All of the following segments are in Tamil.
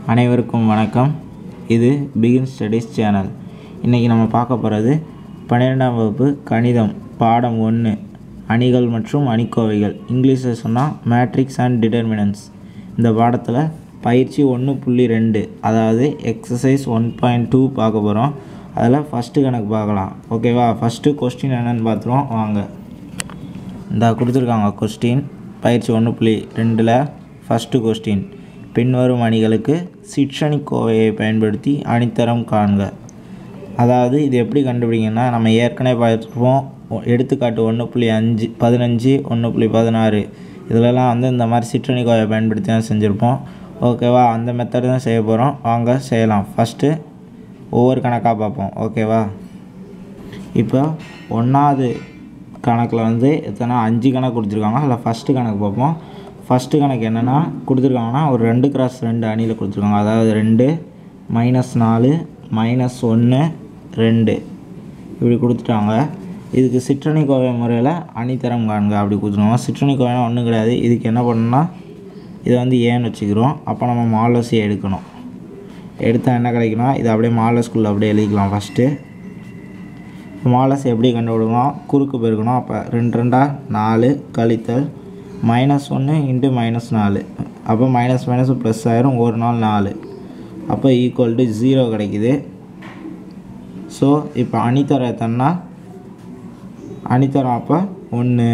அனைவருக்கும் வணக்கம் இது பிகின் ஸ்டடீஸ் சேனல் இன்றைக்கி நம்ம பார்க்க போகிறது பன்னிரெண்டாம் வகுப்பு கணிதம் பாடம் ஒன்று அணிகள் மற்றும் அணிக்கோவைகள் இங்கிலீஷில் சொன்னால் மேட்ரிக்ஸ் அண்ட் டிட்டர்மினன்ஸ் இந்த பாடத்தில் பயிற்சி ஒன்று புள்ளி ரெண்டு அதாவது எக்ஸசைஸ் ஒன் பாயிண்ட் டூ பார்க்க போகிறோம் அதில் ஃபஸ்ட்டு கணக்கு பார்க்கலாம் ஓகேவா ஃபஸ்ட்டு கொஸ்டின் என்னென்னு பார்த்துருவோம் வாங்க இந்த கொடுத்துருக்காங்க கொஸ்டின் பயிற்சி ஒன்று புள்ளி ரெண்டில் ஃபஸ்ட்டு கொஸ்டின் பின்வரும் அணிகளுக்கு சிற்றணி கோவையை பயன்படுத்தி அணித்தரம் காண்க அதாவது இது எப்படி கண்டுபிடிங்கன்னா நம்ம ஏற்கனவே பார்த்துருப்போம் ஒ- எடுத்துக்காட்டு ஒன்று புள்ளி அஞ்சு பதினஞ்சு ஒன்று புள்ளி பதினாறு இதிலலாம் வந்து இந்த மாதிரி சிற்றணி கோவையை பயன்படுத்தி தான் செஞ்சுருப்போம் ஓகேவா அந்த மெத்தட் தான் செய்ய போகிறோம் வாங்க செய்யலாம் ஃபஸ்ட்டு ஒவ்வொரு கணக்காக பார்ப்போம் ஓகேவா இப்போ ஒன்றாவது கணக்கில் வந்து எத்தனை அஞ்சு கணக்கு கொடுத்துருக்காங்க அதில் ஃபஸ்ட்டு கணக்கு பார்ப்போம் ஃபஸ்ட்டு கணக்கு என்னென்னா கொடுத்துருக்காங்கன்னா ஒரு ரெண்டு கிராஸ் ரெண்டு அணியில் கொடுத்துருக்காங்க அதாவது ரெண்டு மைனஸ் நாலு மைனஸ் ஒன்று ரெண்டு இப்படி கொடுத்துட்டாங்க இதுக்கு சிற்றணி கோவை முறையில் அணித்தரம் காண்க அப்படி கொடுத்துருவாங்க சிற்றணி கோவைனா ஒன்றும் கிடையாது இதுக்கு என்ன பண்ணணும்னா இதை வந்து ஏன்னு வச்சுக்கிறோம் அப்போ நம்ம மாலசி எடுக்கணும் எடுத்தால் என்ன கிடைக்குன்னா இது அப்படியே மாலஸ்குள்ளே அப்படியே எழுதிக்கலாம் ஃபஸ்ட்டு மாலஸ் எப்படி கண்டுபிடிக்கணும் குறுக்கு பெருக்கணும் அப்போ ரெண்டு ரெண்டா நாலு கழித்தல் மைனஸ் ஒன்று இன்ட்டு மைனஸ் நாலு அப்போ மைனஸ் மைனஸ் ப்ளஸ் ஆயிரும் ஒரு நாள் நாலு அப்போ ஈக்குவல் டு ஜீரோ கிடைக்குது ஸோ இப்போ அணித்தரம் எத்தனைனா அணித்தரம் அப்போ ஒன்று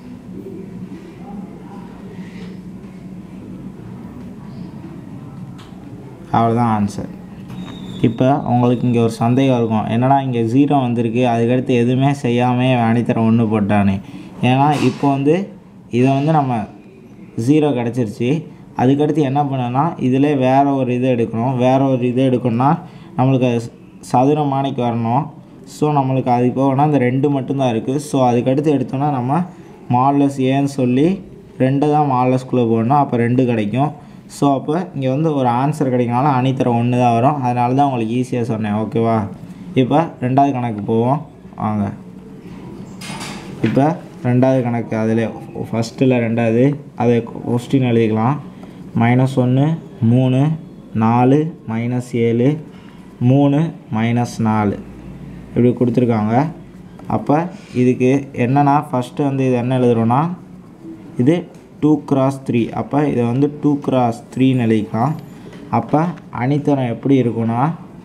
அவ்வளோதான் ஆன்சர் இப்போ உங்களுக்கு இங்கே ஒரு சந்தேகம் இருக்கும் என்னடா இங்கே ஜீரோ வந்திருக்கு அதுக்கடுத்து எதுவுமே செய்யாமல் அணித்தரம் ஒன்று போட்டானே ஏன்னா இப்போ வந்து இதை வந்து நம்ம ஜீரோ கிடச்சிருச்சு அதுக்கடுத்து என்ன பண்ணனா இதில் வேறு ஒரு இது எடுக்கணும் வேறு ஒரு இது எடுக்கணும்னா நம்மளுக்கு அது சதுர மாணிக்கு வரணும் ஸோ நம்மளுக்கு அது போகணும்னா இந்த ரெண்டு மட்டும்தான் இருக்குது ஸோ அதுக்கடுத்து எடுத்தோம்னா நம்ம மாடலஸ் ஏன்னு சொல்லி ரெண்டு தான் மாடலஸ்குள்ளே போடணும் அப்போ ரெண்டு கிடைக்கும் ஸோ அப்போ இங்கே வந்து ஒரு ஆன்சர் கிடைக்கனாலும் அணித்தரம் ஒன்று தான் வரும் அதனால தான் உங்களுக்கு ஈஸியாக சொன்னேன் ஓகேவா இப்போ ரெண்டாவது கணக்கு போவோம் வாங்க இப்போ ரெண்டாவது கணக்கு அதில் ஃபஸ்ட்டில் ரெண்டாவது அதை கொஸ்டின் எழுதிக்கலாம் மைனஸ் ஒன்று மூணு நாலு மைனஸ் ஏழு மூணு மைனஸ் நாலு இப்படி கொடுத்துருக்காங்க அப்போ இதுக்கு என்னென்னா ஃபஸ்ட்டு வந்து இது என்ன எழுதுறோன்னா இது டூ கிராஸ் த்ரீ அப்போ இதை வந்து டூ கிராஸ் த்ரீன்னு எழுதிக்கலாம் அப்போ அணித்தரம் எப்படி இருக்குன்னா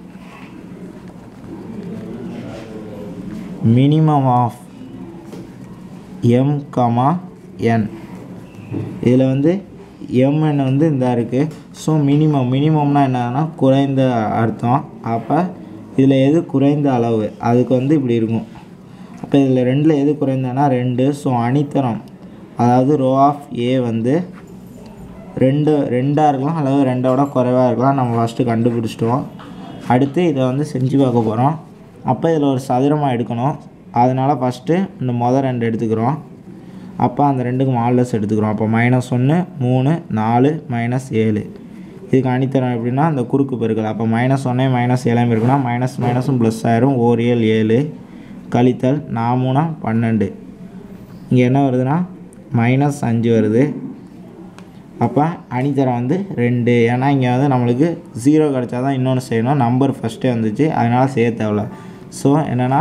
minimum of M comma N இதில் வந்து எம்என் வந்து இந்த இருக்குது ஸோ மினிமம் மினிமம்னா என்னன்னா குறைந்த அர்த்தம் அப்போ இதில் எது குறைந்த அளவு அதுக்கு வந்து இப்படி இருக்கும் அப்போ இதில் ரெண்டில் எது குறைந்தனா ரெண்டு ஸோ அணித்தரம் அதாவது ரோ ஆஃப் ஏ வந்து ரெண்டு ரெண்டாக இருக்கலாம் அல்லது ரெண்டோட குறைவாக இருக்கலாம் நம்ம ஃபஸ்ட்டு கண்டுபிடிச்சிட்டோம் அடுத்து இதை வந்து செஞ்சு பார்க்க போகிறோம் அப்போ இதில் ஒரு சதுரமாக எடுக்கணும் அதனால் ஃபஸ்ட்டு இந்த மொதல் ரெண்டு எடுத்துக்கிறோம் அப்போ அந்த ரெண்டுக்கு மாடலஸ் எடுத்துக்கிறோம் அப்போ மைனஸ் ஒன்று மூணு நாலு மைனஸ் ஏழு இதுக்கு அணித்தரம் எப்படின்னா இந்த குறுக்கு பெருக்கல் அப்போ மைனஸ் ஒன்னே மைனஸ் ஏழாம் இருக்குன்னா மைனஸ் மைனஸும் ப்ளஸ் ஆயிரும் ஓர் ஏழு ஏழு கழித்தல் நாமூணா பன்னெண்டு இங்கே என்ன வருதுன்னா மைனஸ் அஞ்சு வருது அப்போ அணித்தரம் வந்து ரெண்டு ஏன்னா இங்கே வந்து நம்மளுக்கு ஜீரோ கிடச்சா தான் இன்னொன்று செய்யணும் நம்பர் ஃபஸ்ட்டே வந்துச்சு அதனால் செய்ய தேவையில்ல ஸோ என்னென்னா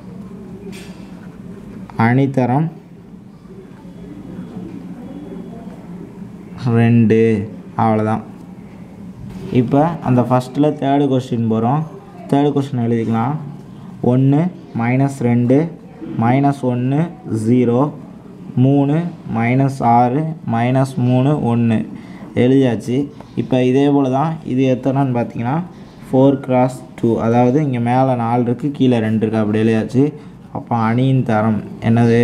அணித்தரம் ரெண்டு அவ்வளோதான் இப்போ அந்த ஃபஸ்ட்டில் தேர்டு கொஸ்டின் போகிறோம் தேர்டு கொஸ்டின் எழுதிக்கலாம் ஒன்று மைனஸ் ரெண்டு மைனஸ் ஒன்று ஜீரோ மூணு மைனஸ் ஆறு மைனஸ் மூணு ஒன்று எழுதியாச்சு இப்போ இதே போல் தான் இது எத்தனைன்னு பார்த்தீங்கன்னா ஃபோர் கிராஸ் டூ அதாவது இங்கே மேலே நாலு இருக்குது கீழே ரெண்டு இருக்குது அப்படி எழுதியாச்சு அப்போ அணியின் தரம் என்னது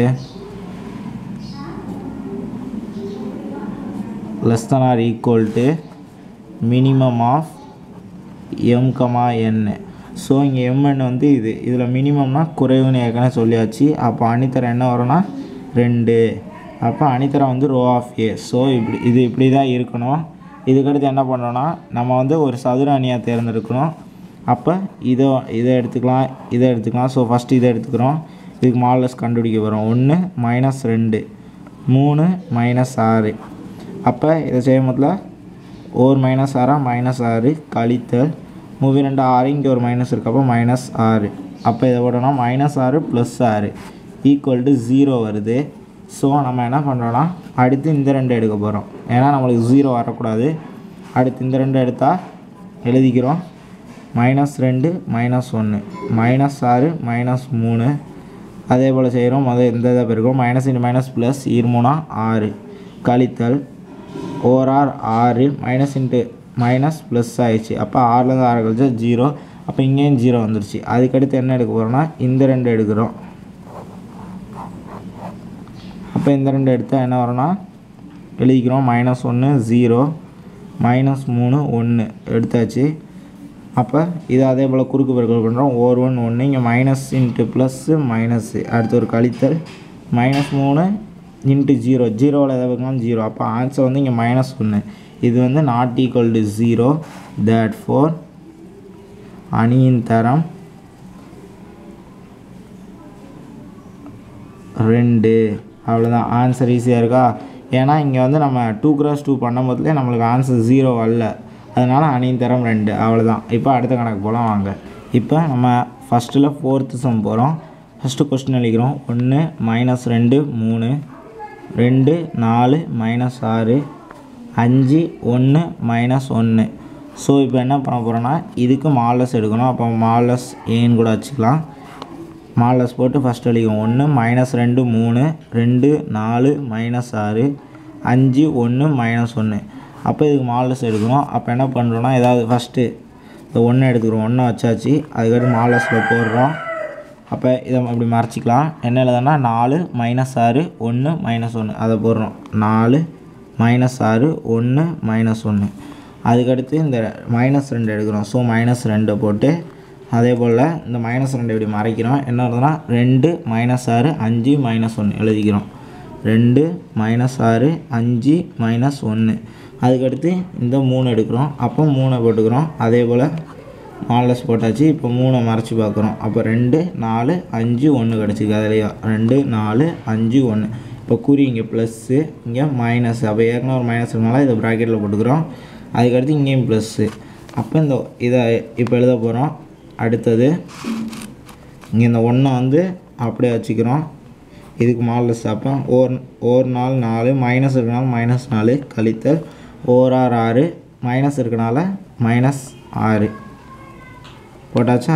less than or equal to minimum of m comma n so இங்கே mn வந்து இது இதில் மினிமம்னா குறைவுன்னு ஏற்கனவே சொல்லியாச்சு அப்போ அணித்தரம் என்ன வரும்னா ரெண்டு அப்போ அணித்தரம் வந்து ரோ ஆஃப் ஏ ஸோ இப்படி இது இப்படி தான் இருக்கணும் இதுக்கடுத்து என்ன பண்ணோன்னா நம்ம வந்து ஒரு சதுர அணியாக தேர்ந்தெடுக்கணும் அப்போ இதை இதை எடுத்துக்கலாம் இதை எடுத்துக்கலாம் ஸோ ஃபஸ்ட்டு இதை எடுத்துக்கிறோம் இதுக்கு மாடலஸ் கண்டுபிடிக்க போகிறோம் ஒன்று மைனஸ் ரெண்டு மூணு மைனஸ் ஆறு அப்போ இதை செய்யும் போதில் ஓர் மைனஸ் ஆறா மைனஸ் ஆறு கழித்தல் மூவி ரெண்டு ஆறு இங்கே ஒரு மைனஸ் இருக்கு அப்போ மைனஸ் ஆறு அப்போ இதை போட்டோம்னா மைனஸ் ஆறு ப்ளஸ் ஆறு ஈக்குவல் டு ஜீரோ வருது ஸோ நம்ம என்ன பண்ணுறோன்னா அடுத்து இந்த ரெண்டு எடுக்க போகிறோம் ஏன்னா நம்மளுக்கு ஜீரோ வரக்கூடாது அடுத்து இந்த ரெண்டு எடுத்தால் எழுதிக்கிறோம் மைனஸ் ரெண்டு மைனஸ் ஒன்று மைனஸ் ஆறு மைனஸ் மூணு அதே போல் செய்கிறோம் முதல் இந்த இதை பெருக்கிறோம் மைனஸ் இன்ட்டு மைனஸ் ப்ளஸ் இருமூணா ஆறு கழித்தல் ஓர் ஆர் ஆறு மைனஸ் இன்ட்டு மைனஸ் ப்ளஸ் ஆயிடுச்சு அப்போ ஆறுலேருந்து ஆறு கழிச்சா ஜீரோ அப்போ இங்கேயும் ஜீரோ வந்துருச்சு அதுக்கடுத்து என்ன எடுக்க போகிறோம்னா இந்த ரெண்டு எடுக்கிறோம் அப்போ இந்த ரெண்டு எடுத்தால் என்ன வரும்னா எழுதிக்கிறோம் மைனஸ் ஒன்று ஜீரோ மைனஸ் மூணு ஒன்று எடுத்தாச்சு அப்போ இது அதே போல் குறுக்கு பெருக்கல் பண்ணுறோம் ஓர் ஒன் ஒன்று இங்கே மைனஸ் இன்ட்டு ப்ளஸ்ஸு மைனஸ்ஸு அடுத்து ஒரு கழித்தல் மைனஸ் மூணு இன்ட்டு ஜீரோ ஜீரோவில் எதை வைக்கலாம் ஜீரோ அப்போ ஆன்சர் வந்து இங்கே மைனஸ் ஒன்று இது வந்து not equal to zero that four அணியின் தரம் ரெண்டு அவ்வளோதான் ஆன்சர் ஈஸியாக இருக்கா ஏன்னா இங்கே வந்து நம்ம டூ கிராஸ் டூ பண்ணும் போதுலேயே நம்மளுக்கு ஆன்சர் ஜீரோ வரல அதனால் அணியின் தரம் ரெண்டு அவ்வளோதான் இப்போ அடுத்த கணக்கு போகலாம் வாங்க இப்போ நம்ம ஃபஸ்ட்டில் ஃபோர்த்து சம் போகிறோம் ஃபஸ்ட்டு கொஸ்டின் எழுதிக்கிறோம் ஒன்று மைனஸ் ரெண்டு மூணு ரெண்டு நாலு மைனஸ் ஆறு அஞ்சு ஒன்று மைனஸ் ஒன்று ஸோ இப்போ என்ன பண்ண போகிறோன்னா இதுக்கு மாலஸ் எடுக்கணும் அப்போ மாலஸ் ஏன்னு கூட வச்சுக்கலாம் மாலஸ் போட்டு ஃபஸ்ட் அடிக்கும் ஒன்று மைனஸ் ரெண்டு மூணு ரெண்டு நாலு மைனஸ் ஆறு அஞ்சு ஒன்று மைனஸ் ஒன்று அப்போ இதுக்கு மாலஸ் எடுக்கணும் அப்போ என்ன பண்ணுறோன்னா ஏதாவது ஃபஸ்ட்டு இந்த ஒன்று எடுத்துக்கிறோம் ஒன்று வச்சாச்சு அதுக்கடுத்து மாலஸில் போடுறோம் அப்போ இதை அப்படி மறைச்சிக்கலாம் என்ன எழுதுனா நாலு மைனஸ் ஆறு ஒன்று மைனஸ் ஒன்று அதை போடுறோம் நாலு மைனஸ் ஆறு ஒன்று மைனஸ் ஒன்று அதுக்கடுத்து இந்த மைனஸ் ரெண்டு எடுக்கிறோம் ஸோ மைனஸ் ரெண்டை போட்டு அதே போல் இந்த மைனஸ் ரெண்டு இப்படி மறைக்கிறோம் என்ன வருதுன்னா ரெண்டு மைனஸ் ஆறு அஞ்சு மைனஸ் ஒன்று எழுதிக்கிறோம் ரெண்டு மைனஸ் ஆறு அஞ்சு மைனஸ் ஒன்று அதுக்கடுத்து இந்த மூணு எடுக்கிறோம் அப்போ மூணை போட்டுக்கிறோம் அதே போல் மாலஸ் போட்டாச்சு இப்போ மூணை மறைச்சி பார்க்குறோம் அப்போ ரெண்டு நாலு அஞ்சு ஒன்று கிடச்சிருக்கு அதுலேயே ரெண்டு நாலு அஞ்சு ஒன்று இப்போ குறி இங்கே ப்ளஸ்ஸு இங்கே மைனஸ் அப்போ ஏற்கனவே ஒரு மைனஸ் இருக்கனால இதை ப்ராக்கெட்டில் போட்டுக்கிறோம் அதுக்கடுத்து இங்கேயும் ப்ளஸ்ஸு அப்போ இந்த இதை இப்போ எழுத போகிறோம் அடுத்தது இங்கே இந்த ஒன்றை வந்து அப்படியே வச்சுக்கிறோம் இதுக்கு மாலஸ் அப்போ ஓர் ஓர் நாள் நாலு மைனஸ் இருக்கனால மைனஸ் நாலு கழித்தல் ஓர் ஆறு ஆறு மைனஸ் இருக்கனால மைனஸ் ஆறு போட்டாச்சா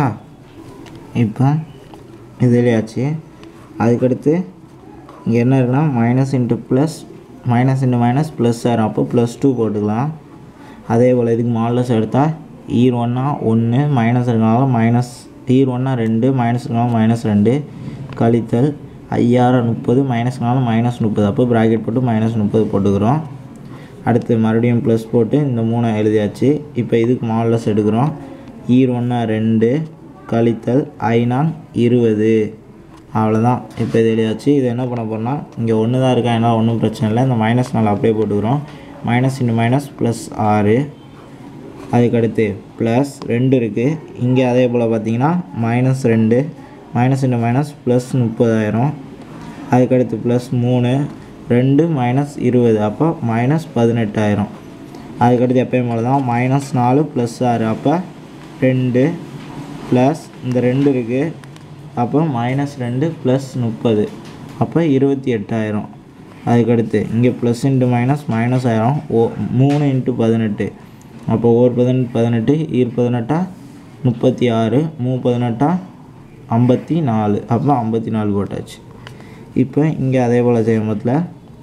இப்போ இதுலையாச்சு அதுக்கடுத்து இங்கே என்ன இருக்குன்னா minus into plus minus into minus plus ஆயிரும் அப்போ ப்ளஸ் டூ போட்டுக்கலாம் அதே போல் இதுக்கு மாலஸ் எடுத்தால் ஈர் ஒன்றா ஒன்று மைனஸ் இருக்கனால மைனஸ் ஈர் ஒன்றா ரெண்டு மைனஸ் இருக்கனால மைனஸ் ரெண்டு கழித்தல் ஐயாயிரம் முப்பது மைனஸ்னால மைனஸ் முப்பது அப்போ ப்ராக்கெட் போட்டு மைனஸ் முப்பது போட்டுக்கிறோம் அடுத்து மறுபடியும் ப்ளஸ் போட்டு இந்த மூணை எழுதியாச்சு இப்போ இதுக்கு மாலஸ் எடுக்கிறோம் ஈர் ஒன்றா ரெண்டு கழித்தல் ஐநான் இருபது அவ்வளோதான் இப்போ இது எழுதியாச்சு இது என்ன பண்ண போகிறோம்னா இங்கே ஒன்று தான் இருக்கா என்னால் ஒன்றும் பிரச்சனை இல்லை இந்த மைனஸ் நாலு அப்படியே போட்டுக்கிறோம் மைனஸ் இன்ட்டு மைனஸ் ப்ளஸ் ஆறு அதுக்கடுத்து ப்ளஸ் ரெண்டு இருக்குது இங்கே அதே போல் பார்த்தீங்கன்னா மைனஸ் ரெண்டு மைனஸ் இன்ட்டு மைனஸ் ப்ளஸ் முப்பதாயிரம் அதுக்கடுத்து ப்ளஸ் மூணு ரெண்டு மைனஸ் இருபது அப்போ மைனஸ் பதினெட்டாயிரம் அதுக்கடுத்து எப்பயும் போல தான் மைனஸ் நாலு ப்ளஸ் ஆறு அப்போ ரெண்டு ப்ளஸ் இந்த ரெண்டு இருக்குது அப்போ மைனஸ் ரெண்டு ப்ளஸ் முப்பது அப்போ இருபத்தி எட்டாயிரம் அதுக்கடுத்து இங்கே ப்ளஸ் இன்ட்டு மைனஸ் மைனஸ் ஆயிரம் ஓ மூணு இன்ட்டு பதினெட்டு அப்போ ஒரு பதினெட்டு பதினெட்டு ஈர் பதினெட்டா முப்பத்தி ஆறு மூ பதினெட்டா ஐம்பத்தி நாலு அப்போ ஐம்பத்தி நாலு போட்டாச்சு இப்போ இங்கே அதே போல் செய்யும்போதில்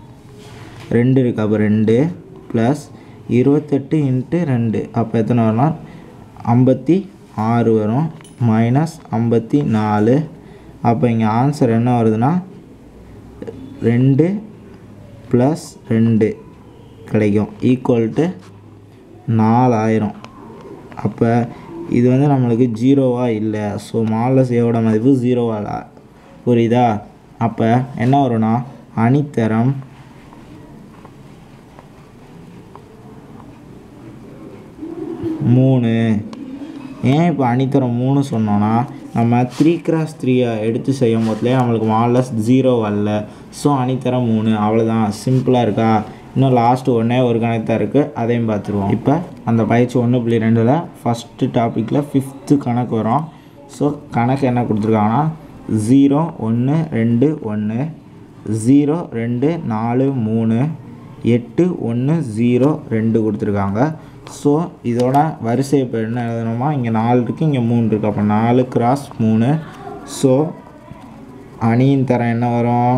ரெண்டு இருக்குது அப்போ ரெண்டு ப்ளஸ் இருபத்தெட்டு இன்ட்டு ரெண்டு அப்போ எத்தனை வரும்னா ஐம்பத்தி ஆறு வரும் மைனஸ் ஐம்பத்தி நாலு அப்போ இங்கே ஆன்சர் என்ன வருதுன்னா ரெண்டு ப்ளஸ் ரெண்டு கிடைக்கும் ஈக்குவல் டு நாலாயிரம் அப்போ இது வந்து நம்மளுக்கு ஜீரோவாக இல்லை ஸோ மாலஸ் ஏவோட மதிப்பு ஜீரோவா இல்லை புரியுதா அப்போ என்ன வரும்னா அணித்தரம் மூணு ஏன் இப்போ அணித்தரம் மூணு சொன்னோன்னா நம்ம த்ரீ கிராஸ் த்ரீயை எடுத்து செய்யும் போதுலேயே நம்மளுக்கு மாலஸ் ஜீரோ வரல ஸோ அணித்தரம் மூணு அவ்வளோதான் சிம்பிளாக இருக்கா இன்னும் லாஸ்ட்டு ஒன்றே ஒரு கணக்கு தான் இருக்குது அதையும் பார்த்துருவோம் இப்போ அந்த பயிற்சி ஒன்று புள்ளி ரெண்டில் ஃபஸ்ட்டு டாப்பிக்கில் ஃபிஃப்த்து கணக்கு வரும் ஸோ கணக்கு என்ன கொடுத்துருக்காங்கன்னா ஜீரோ ஒன்று ரெண்டு ஒன்று ஜீரோ ரெண்டு நாலு மூணு எட்டு ஒன்று ஜீரோ ரெண்டு கொடுத்துருக்காங்க ஸோ இதோட வரிசை இப்போ என்ன எழுதணுமா இங்கே நாலு இருக்குது இங்கே மூணு இருக்குது அப்போ நாலு கிராஸ் மூணு ஸோ அணியின் தரம் என்ன வரும்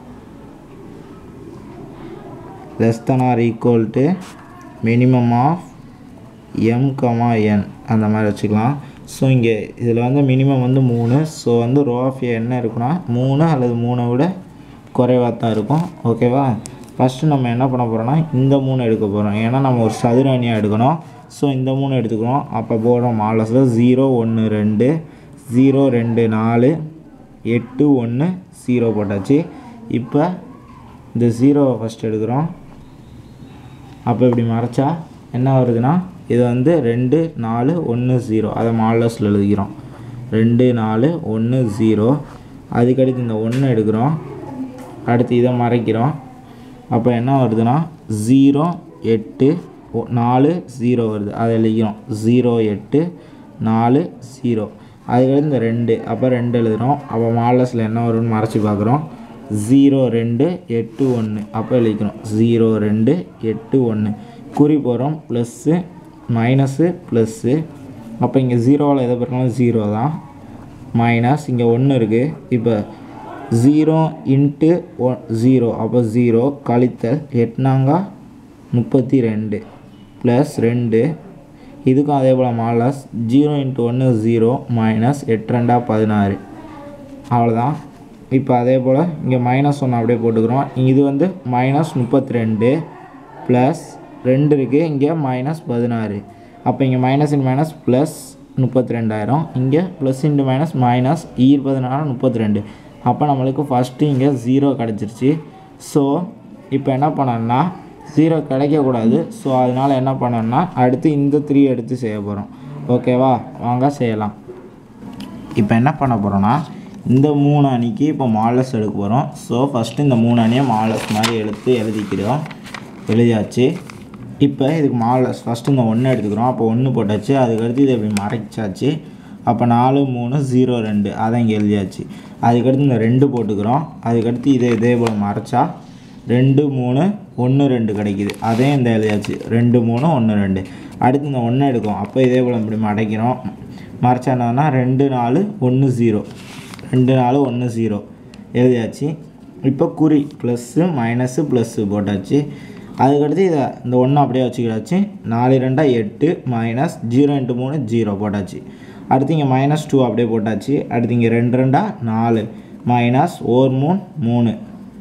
less than or equal to minimum of M comma N அந்த மாதிரி வச்சுக்கலாம் ஸோ இங்கே இதில் வந்து மினிமம் வந்து மூணு ஸோ வந்து ரோ ஆஃப் என்ன இருக்குன்னா மூணு அல்லது மூணை விட குறைவாக தான் இருக்கும் ஓகேவா ஃபஸ்ட்டு நம்ம என்ன பண்ண போகிறோம்னா இந்த மூணு எடுக்க போகிறோம் ஏன்னா நம்ம ஒரு சதுர அணியாக எடுக்கணும் ஸோ இந்த மூணு எடுத்துக்கிறோம் அப்போ போடுறோம் மாலஸில் ஜீரோ ஒன்று ரெண்டு ஜீரோ ரெண்டு நாலு எட்டு ஒன்று ஜீரோ போட்டாச்சு இப்போ இந்த ஜீரோவை ஃபஸ்ட் எடுக்கிறோம் அப்போ இப்படி மறைச்சா என்ன வருதுன்னா இது வந்து ரெண்டு நாலு ஒன்று ஜீரோ அதை மாலஸில் எழுதிக்கிறோம் ரெண்டு நாலு ஒன்று ஜீரோ அதுக்கடுத்து இந்த ஒன்று எடுக்கிறோம் அடுத்து இதை மறைக்கிறோம் அப்போ என்ன வருதுன்னா ஜீரோ எட்டு ஒ- நாலு ஜீரோ வருது அதை எழுதிக்கிறோம் ஜீரோ எட்டு நாலு ஜீரோ அதுக்கடுத்து இந்த ரெண்டு அப்போ ரெண்டு எழுதுகிறோம் அப்போ மாலஸில் என்ன வரும்னு மறைச்சி பார்க்குறோம் ஜீரோ ரெண்டு எட்டு ஒன்று அப்போ எழுதிக்கிறோம் ஜீரோ ரெண்டு எட்டு ஒன்று குறி போகிறோம் ப்ளஸ்ஸு மைனஸு ப்ளஸ்ஸு அப்போ இங்கே ஜீரோவில் எதை பிறக்கணும் ஜீரோ தான் மைனஸ் இங்கே ஒன்று இருக்குது இப்போ ஜீரோ இன்ட்டு ஒ ஜீரோ அப்போ ஜீரோ கழித்தல் எட்னாங்க முப்பத்தி ரெண்டு ப்ளஸ் ரெண்டு இதுக்கும் அதே போல் மாலஸ் ஜீரோ இன்ட்டு ஒன்று ஜீரோ மைனஸ் எட்டு ரெண்டா பதினாறு அவ்வளோதான் இப்போ அதே போல் இங்கே மைனஸ் ஒன்று அப்படியே போட்டுக்கிறோம் இது வந்து மைனஸ் முப்பத்தி ரெண்டு ப்ளஸ் ரெண்டு இருக்குது இங்கே மைனஸ் பதினாறு அப்போ இங்கே மைனஸ் இன் மைனஸ் ப்ளஸ் முப்பத்தி ரெண்டாயிரம் இங்கே ப்ளஸ் இன்ட்டு மைனஸ் மைனஸ் இருபதினாறு முப்பத்தி ரெண்டு அப்போ நம்மளுக்கு ஃபஸ்ட்டு இங்கே ஜீரோ கிடச்சிருச்சு ஸோ இப்போ என்ன பண்ணோம்னா ஜீரோ கிடைக்கக்கூடாது ஸோ அதனால் என்ன பண்ணோம்னா அடுத்து இந்த த்ரீ எடுத்து செய்ய போகிறோம் ஓகேவா வாங்க செய்யலாம் இப்போ என்ன பண்ண போகிறோன்னா இந்த மூணு அணிக்கு இப்போ மாலஸ் எடுக்க போகிறோம் ஸோ ஃபஸ்ட்டு இந்த மூணு அணியை மாலஸ் மாதிரி எடுத்து எழுதிக்கிறோம் எழுதியாச்சு இப்போ இதுக்கு மாலஸ் ஃபஸ்ட்டு இந்த ஒன்று எடுத்துக்கிறோம் அப்போ ஒன்று போட்டாச்சு அதுக்கடுத்து இதை இப்படி மறைச்சாச்சு அப்போ நாலு மூணு ஜீரோ ரெண்டு அதை இங்கே எழுதியாச்சு அதுக்கடுத்து இந்த ரெண்டு போட்டுக்கிறோம் அதுக்கடுத்து இதை இதே போல் மறைச்சா ரெண்டு மூணு ஒன்று ரெண்டு கிடைக்குது அதையும் இந்த எழுதியாச்சு ரெண்டு மூணு ஒன்று ரெண்டு அடுத்து இந்த ஒன்று எடுக்கும் அப்போ இதே போல் இப்படி மடைக்கிறோம் மறைச்சா என்னன்னா ரெண்டு நாலு ஒன்று ஜீரோ ரெண்டு நாலு ஒன்று ஜீரோ எழுதியாச்சு இப்போ குறி ப்ளஸ்ஸு மைனஸு ப்ளஸ்ஸு போட்டாச்சு அதுக்கடுத்து இதை இந்த ஒன்று அப்படியே வச்சுக்கிடாச்சு நாலு ரெண்டா எட்டு மைனஸ் ஜீரோ இன்ட்டு மூணு ஜீரோ போட்டாச்சு அடுத்து இங்கே மைனஸ் டூ அப்படியே போட்டாச்சு அடுத்து இங்கே ரெண்டு ரெண்டா நாலு மைனஸ் ஓர் மூணு மூணு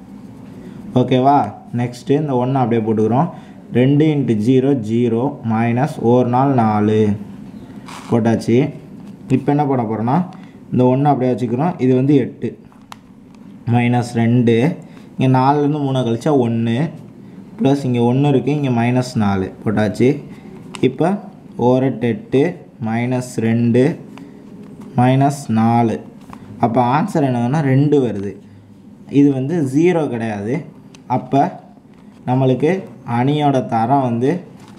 ஓகேவா நெக்ஸ்ட்டு இந்த ஒன்று அப்படியே போட்டுக்கிறோம் ரெண்டு இன்ட்டு ஜீரோ ஜீரோ மைனஸ் ஒரு நாள் நாலு போட்டாச்சு இப்போ என்ன பண்ண போகிறோன்னா இந்த ஒன்று அப்படியே வச்சுக்கிறோம் இது வந்து எட்டு மைனஸ் ரெண்டு இங்கே நாலுலேருந்து மூணு கழிச்சா ஒன்று ப்ளஸ் இங்கே ஒன்று இருக்குது இங்கே மைனஸ் நாலு போட்டாச்சு இப்போ ஓரெட்டு எட்டு மைனஸ் ரெண்டு மைனஸ் நாலு அப்போ ஆன்சர் என்னதுன்னா ரெண்டு வருது இது வந்து ஜீரோ கிடையாது அப்போ நம்மளுக்கு அணியோட தரம் வந்து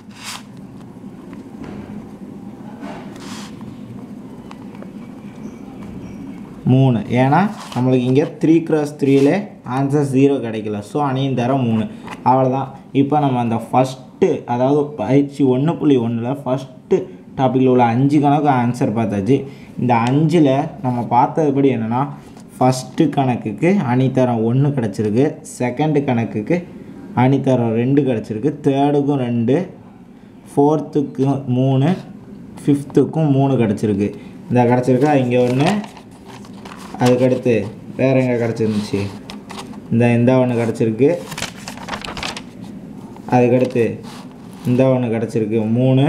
மூணு ஏன்னா நம்மளுக்கு இங்கே த்ரீ கிராஸ் த்ரீலே ஆன்சர் ஜீரோ கிடைக்கல ஸோ அணியின் தரம் மூணு அவ்வளோதான் இப்போ நம்ம அந்த ஃபஸ்ட்டு அதாவது பயிற்சி ஒன்று புள்ளி ஒன்றில் ஃபஸ்ட்டு டாப்பிக்கில் உள்ள அஞ்சு கணக்கு ஆன்சர் பார்த்தாச்சு இந்த அஞ்சில் நம்ம பார்த்ததுபடி என்னென்னா ஃபஸ்ட்டு கணக்குக்கு அணித்தரம் ஒன்று கிடச்சிருக்கு செகண்டு கணக்குக்கு அணித்தரம் ரெண்டு கிடச்சிருக்கு தேர்டுக்கும் ரெண்டு ஃபோர்த்துக்கு மூணு ஃபிஃப்த்துக்கும் மூணு கிடச்சிருக்கு இந்த கிடச்சிருக்கா இங்கே ஒன்று அதுக்கடுத்து வேறு எங்கே கிடச்சிருந்துச்சு இந்த இந்த ஒன்று கிடச்சிருக்கு அதுக்கடுத்து இந்த ஒன்று கிடச்சிருக்கு மூணு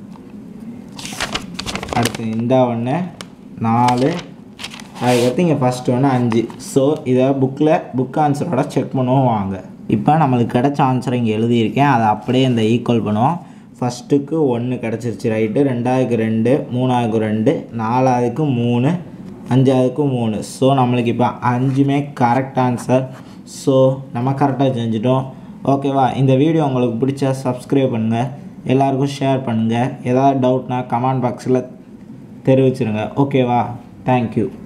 அடுத்து இந்த ஒன்று நாலு அதுக்கடுத்து இங்கே ஃபஸ்ட் ஒன்று அஞ்சு ஸோ இதை புக்கில் புக் ஆன்சரோட செக் பண்ணுவோம் வாங்க இப்போ நம்மளுக்கு கிடைச்ச ஆன்சரை இங்கே எழுதியிருக்கேன் அதை அப்படியே இந்த ஈக்குவல் பண்ணுவோம் ஃபஸ்ட்டுக்கு ஒன்று கிடச்சிருச்சு ரைட்டு ரெண்டாவதுக்கு ரெண்டு மூணாவதுக்கு ரெண்டு நாலாவதுக்கு மூணு அஞ்சாவதுக்கு மூணு ஸோ நம்மளுக்கு இப்போ அஞ்சுமே கரெக்ட் ஆன்சர் ஸோ நம்ம கரெக்டாக செஞ்சிட்டோம் ஓகேவா இந்த வீடியோ உங்களுக்கு பிடிச்சா சப்ஸ்கிரைப் பண்ணுங்கள் எல்லாருக்கும் ஷேர் பண்ணுங்கள் ஏதாவது டவுட்னா கமெண்ட் பாக்ஸில் தெரிவிச்சிருங்க ஓகேவா தேங்க்யூ